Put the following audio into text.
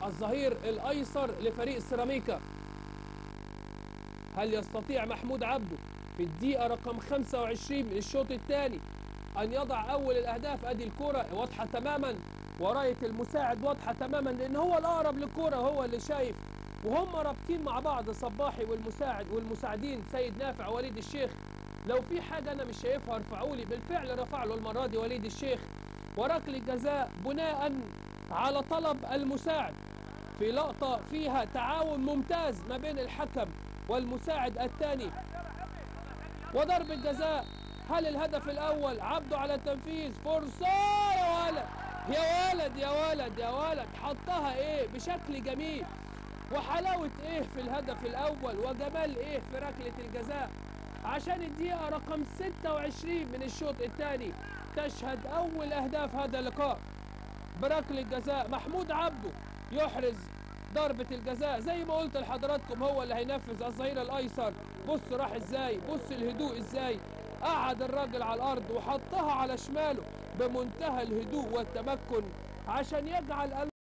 الظهير الايسر لفريق سيراميكا هل يستطيع محمود عبده في الدقيقة رقم 25 من الشوط الثاني أن يضع أول الأهداف أدي الكرة واضحة تماما وراية المساعد واضحة تماما لأن هو الأقرب للكرة هو اللي شايف وهم رابطين مع بعض صباحي والمساعد والمساعدين سيد نافع وليد الشيخ لو في حاجة أنا مش شايفها ارفعوا لي بالفعل رفع له المرة دي وليد الشيخ وركل الجزاء بناء على طلب المساعد في لقطة فيها تعاون ممتاز ما بين الحكم والمساعد الثاني وضرب الجزاء هل الهدف الأول عبده على التنفيذ فرصة يا ولد يا ولد يا ولد يا ولد حطها ايه بشكل جميل وحلاوة ايه في الهدف الأول وجمال ايه في ركلة الجزاء عشان الدقيقة رقم 26 من الشوط الثاني تشهد أول أهداف هذا اللقاء بركل الجزاء محمود عبده يحرز ضربة الجزاء زي ما قلت لحضراتكم هو اللي هينفذ الظهير الأيسر بص راح ازاي بص الهدوء ازاي قعد الراجل على الأرض وحطها على شماله بمنتهى الهدوء والتمكن عشان يجعل